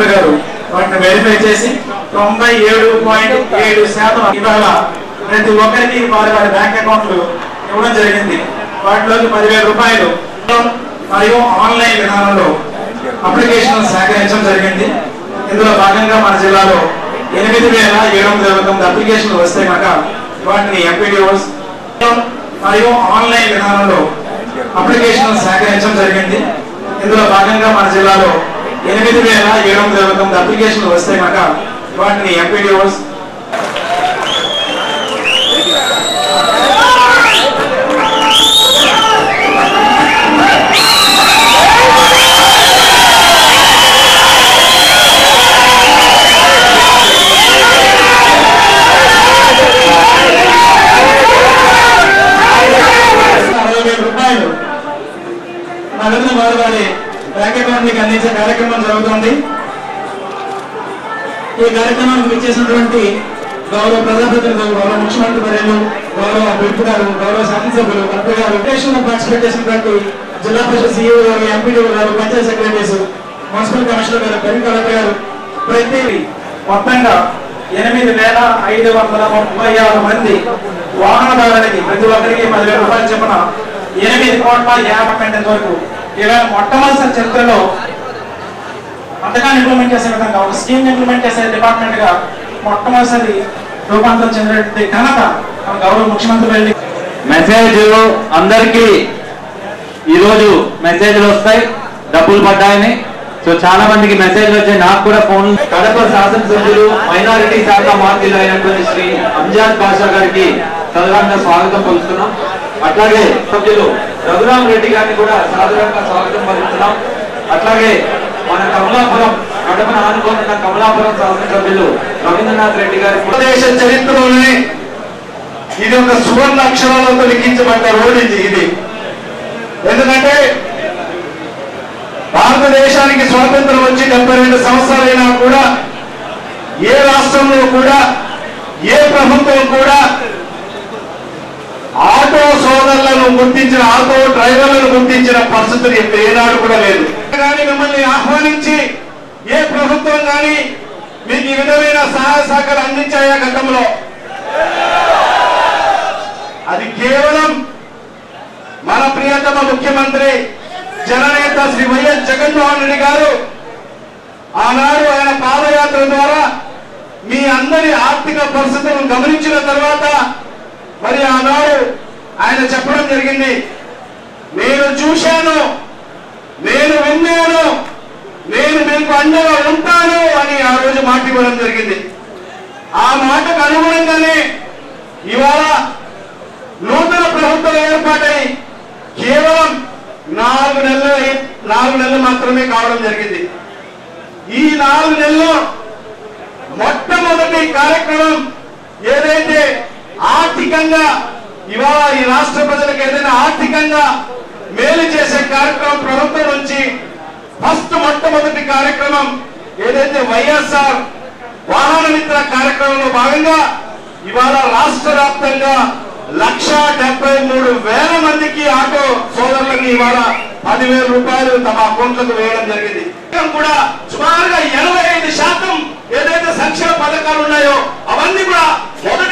collector గారు వాటిని verify చేసి తొంభై ఏడు పాయింట్ ఏడు శాతం ఇవాళ ప్రతి ఒక్కరికి వారి వారి బ్యాంక్ అకౌంట్లు ఇవ్వడం జరిగింది వాటిలోకి పదివేల రూపాయలు మరియు ఆన్లైన్ విధానంలో అప్లికేషన్ సేకరించడం జరిగింది ఇందులో భాగంగా మన జిల్లాలో ఎనిమిది వేల ఏడు వందల ఇరవై తొమ్మిది అప్లికేషన్లు వస్తే కనుక వాటిని ఎంపీడీఓస్ మరియు ఆన్లైన్ విధానంలో అప్లికేషన్ సేకరించడం జరిగింది ఇందులో భాగంగా మన జిల్లాలో ఎనిమిది వేల ఏడు వందల ఇరవై తొమ్మిది అప్లికేషన్లు వస్తే కనుక వాటిని ఎంపీడీఓస్ అరవై వేల రూపాయలు నగదును వారి వారి బ్యాంక్ అకౌంట్కి అందించే కార్యక్రమం జరుగుతుంది ఈ కార్యక్రమానికి విచ్చేసినటువంటి గౌరవ ప్రజాప్రతినిధులు గౌరవ ముఖ్యమంత్రి వర్యులు గౌరవ విప్ గారు గౌరవ శాసనసభ్యులు కలెక్టర్ గారు స్టేషన్ లో పార్టిసిపేట్ చేసినటువంటి జిల్లా పరిషత్ సీఈఓ గారు ఎంపీడీ గారు పంచాయత్ సెక్రటరీస్ మున్సిపల్ కమిషనర్ గారు పెరిగి కలెక్టర్ గారు ప్రతి మొత్తంగా ఎనిమిది వేల ఐదు వందల ముప్పై ఆరు మంది వాహనదారులకి ప్రతి ఒక్కరికి పదివేల రూపాయలు చెప్పిన ఎనిమిది కోట్ల యాభై గంటల వరకు ఇలా మొట్టమొదటి చరిత్రలో పథకాన్ని ఇంప్లిమెంట్ చేసే విధంగా ఒక స్కీమ్ ఇంప్లిమెంట్ చేసే డిపార్ట్మెంట్ గా మొట్టమొదటిసారి రూపాంతరం చెందినటువంటి ఘనత మన గౌరవ ముఖ్యమంత్రి వెళ్ళి మెసేజ్ అందరికి ఈరోజు మెసేజ్లు వస్తాయి డబ్బులు పడ్డాయని సో చాలా మందికి మెసేజ్లు వచ్చాయి నాకు కూడా ఫోన్ కడప శాసనసభ్యులు మైనారిటీ శాఖ మంత్రులు అయినటువంటి శ్రీ అంజాద్ బాషా గారికి సాధారణంగా స్వాగతం పలుకుతున్నాం అట్లాగే సభ్యులు రఘురామ్ రెడ్డి గారిని కూడా సాధారణంగా స్వాగతం పలుకుతున్నాం అట్లాగే మన కమలాపురం కడపను ఆనుకోనున్న కమలాపురం శాసనసభ్యులు రవీంద్రనాథ్ రెడ్డి గారి భారతదేశ చరిత్రలోనే ఇది ఒక సువర్ణ అక్షరాలతో లిఖించబడ్డ రోజు ఇది ఇది ఎందుకంటే భారతదేశానికి స్వాతంత్రం వచ్చి డెబ్బై రెండు సంవత్సరాలైనా కూడా ఏ రాష్ట్రంలో కూడా ఏ ప్రభుత్వం కూడా ఆటో సోదరులను గుర్తించిన ఆటో డ్రైవర్లను గుర్తించిన పరిస్థితులు ఇప్పుడు ఏనాడు కూడా లేదు కానీ మిమ్మల్ని ఆహ్వానించి ఏ ప్రభుత్వం కానీ మీకు ఈ విధమైన సహాయ సహకారం అందించాయా గతంలో అది కేవలం మన ప్రియతమ ముఖ్యమంత్రి జననేత శ్రీ వైఎస్ జగన్మోహన్ రెడ్డి గారు ఆనాడు ఆయన పాదయాత్ర ద్వారా మీ అందరి ఆర్థిక పరిస్థితులను గమనించిన తర్వాత మరి ఆనాడు ఆయన చెప్పడం జరిగింది నేను చూశాను నేను విన్నాను నేను మీకు అండగా ఉంటాను అని ఆ రోజు మాట ఇవ్వడం జరిగింది ఆ మాటకు అనుగుణంగానే ఇవాళ నూతన ప్రభుత్వం ఏర్పాటై కేవలం నాలుగు నెలలు నాలుగు నెలలు మాత్రమే కావడం జరిగింది ఈ నాలుగు నెలల్లో మొట్టమొదటి కార్యక్రమం ఏదైతే ఆర్థికంగా ఇవాళ ఈ రాష్ట్ర ప్రజలకు ఏదైనా ఆర్థికంగా మేలు చేసే కార్యక్రమం ప్రభుత్వం నుంచి ఫస్ట్ మొట్టమొదటి కార్యక్రమం ఏదైతే వైఎస్ఆర్ వాహన మిత్ర కార్యక్రమంలో భాగంగా ఇవాళ రాష్ట్ర వ్యాప్తంగా లక్ష డెబ్బై మూడు వేల మందికి ఆటో సోదరులకి ఇవాళ పదివేల రూపాయలు తమ అకౌంట్లకు వేయడం జరిగింది ఇంకా కూడా సుమారుగా ఎనభై ఐదు శాతం ఏదైతే సంక్షేమ పథకాలు ఉన్నాయో అవన్నీ కూడా మొదటి